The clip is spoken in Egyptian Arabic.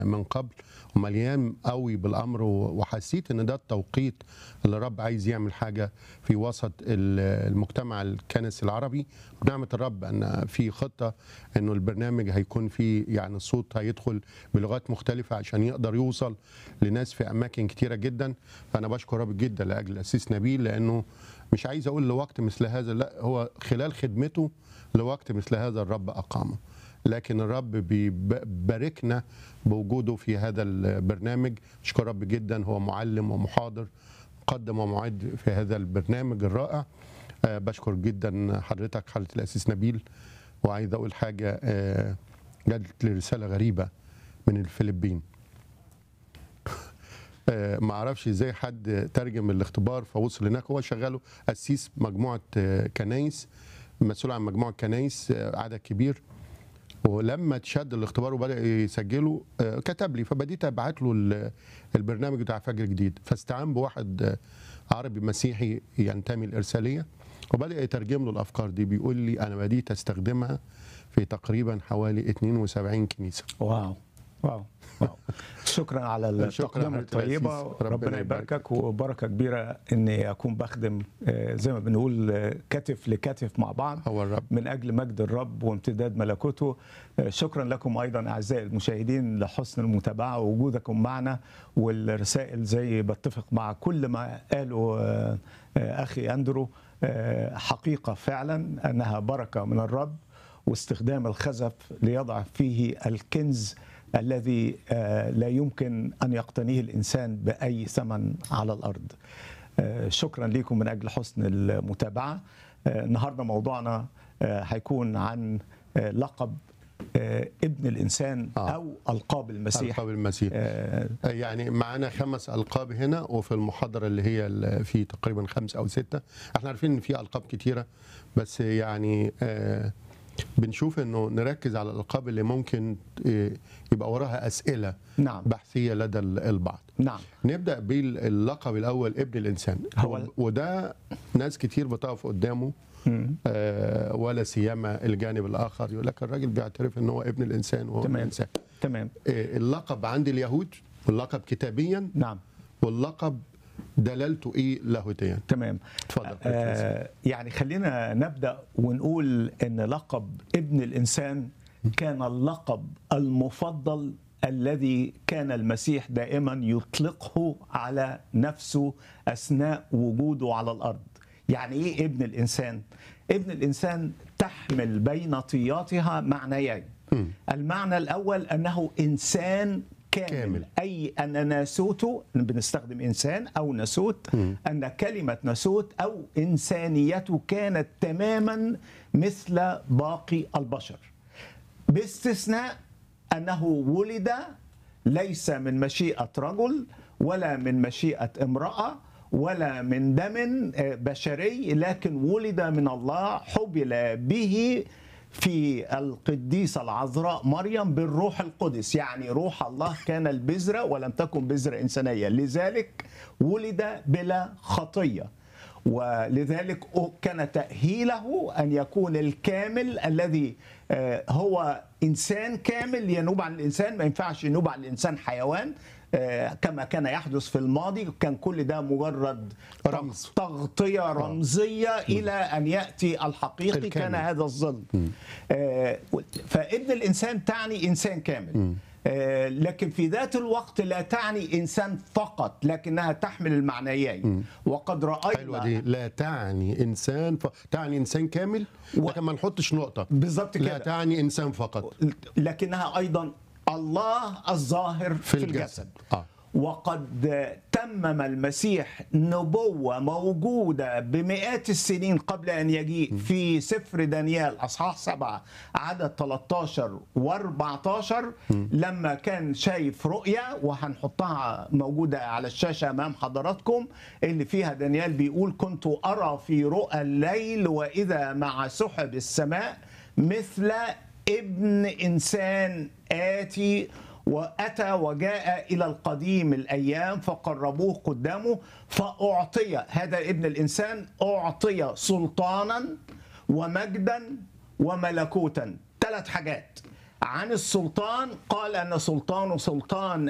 من قبل ومليان قوي بالامر وحسيت ان ده التوقيت اللي الرب عايز يعمل حاجه في وسط ال- المجتمع الكنسي العربي بنعمه الرب ان في خطه انه البرنامج هيكون فيه يعني الصوت هيدخل بلغات مختلفه عشان يقدر يوصل لناس في اماكن كتيره جدا فانا بشكر رب جدا لاجل الاسيس نبيل لانه مش عايز اقول لوقت مثل هذا لا هو خلال خدمته لوقت مثل هذا الرب اقامه لكن الرب بيباركنا بوجوده في هذا البرنامج اشكر رب جدا هو معلم ومحاضر مقدم ومعد في هذا البرنامج الرائع آه، بشكر جدا حضرتك حضرة الأسيس نبيل وعايز أقول حاجة آه، جات لي رسالة غريبة من الفلبين آه، ما اعرفش ازاي حد ترجم الاختبار فوصل هناك هو شغاله قسيس مجموعه آه، كنايس مسؤول عن مجموعه كنايس آه، عدد كبير ولما اتشد الاختبار وبدا يسجله آه، كتب لي فبديت ابعت له ال- البرنامج بتاع فجر جديد فاستعان بواحد آه، عربي مسيحي ينتمي الارساليه وبدا يترجم له الافكار دي بيقول لي انا بديت استخدمها في تقريبا حوالي 72 كنيسه واو واو واو شكرا على شكراً التقدمه حضرة الطيبه العزيز. ربنا ربنا يبارك. يباركك وبركه كبيره اني اكون بخدم آه، زي ما بنقول آه، كتف لكتف مع بعض هو الرب من اجل مجد الرب وامتداد ملكوته آه، شكرا لكم ايضا اعزائي المشاهدين لحسن المتابعه ووجودكم معنا والرسائل زي بتفق مع كل ما قاله آه، آه، اخي اندرو آه، حقيقه فعلا انها بركه من الرب واستخدام الخزف ليضع فيه الكنز الذي آه، لا يمكن ان يقتنيه الانسان باي ثمن على الارض. آه، شكرا لكم من اجل حسن المتابعه. آه، النهارده موضوعنا آه، هيكون عن آه، لقب آه، ابن الانسان آه. او القاب المسيح. القاب المسيح آه، يعني معانا خمس القاب هنا وفي المحاضره اللي هي ال- في تقريبا خمسه او سته احنا عارفين ان في القاب كتيره بس يعني آه بنشوف انه نركز على الالقاب اللي ممكن آه، يبقى وراها اسئله نعم بحثيه لدى ال- البعض نعم نبدا باللقب الاول ابن الانسان هو ال- وده ناس كتير بتقف قدامه مم. آه، ولا سيما الجانب الاخر يقول لك الراجل بيعترف ان هو ابن الانسان وهو ابن تمام. الانسان تمام آه، اللقب عند اليهود اللقب كتابيا نعم واللقب دلالته ايه لاهوتيا تمام اتفضل آه يعني خلينا نبدا ونقول ان لقب ابن الانسان كان اللقب المفضل الذي كان المسيح دائما يطلقه على نفسه اثناء وجوده على الارض يعني ايه ابن الانسان ابن الانسان تحمل بين طياتها معنيين المعنى الاول انه انسان كامل, كامل. كامل. اي ان ناسوته بنستخدم انسان او ناسوت ان كلمه ناسوت او انسانيته كانت تماما مثل باقي البشر باستثناء انه ولد ليس من مشيئه رجل ولا من مشيئه امراه ولا من دم آه، بشري لكن ولد من الله حبل به في القديسة العذراء مريم بالروح القدس يعني روح الله كان البذرة ولم تكن بذرة إنسانية لذلك ولد بلا خطية ولذلك كان تأهيله أن يكون الكامل الذي آه، هو إنسان كامل ينوب عن الإنسان ما ينفعش ينوب عن الإنسان حيوان آه، كما كان يحدث في الماضي كان كل ده مجرد رمز. تغطية رمزية إلى أن يأتي الحقيقي الكامل. كان هذا الظل آه، فابن الإنسان تعني إنسان كامل آه، لكن في ذات الوقت لا تعني إنسان فقط لكنها تحمل المعنيين وقد حلوه رأينا دي لا تعني انسان ف... تعني انسان كامل و- لكن ما نحطش نقطه بالظبط لا كده تعني انسان فقط لكنها أيضا الله الظاهر في, في الجسد, الجسد. آه. وقد تمم المسيح نبوة موجودة بمئات السنين قبل أن يجيء في سفر دانيال أصحاح سبعة عدد 13 و14 لما كان شايف رؤية وهنحطها موجودة على الشاشة أمام حضراتكم اللي فيها دانيال بيقول كنت أرى في رؤى الليل وإذا مع سحب السماء مثل ابن إنسان آتي وأتى وجاء إلى القديم الأيام فقربوه قدامه فأعطي هذا ابن الإنسان أعطي سلطانا ومجدا وملكوتا ثلاث حاجات عن السلطان قال ان سلطانه سلطان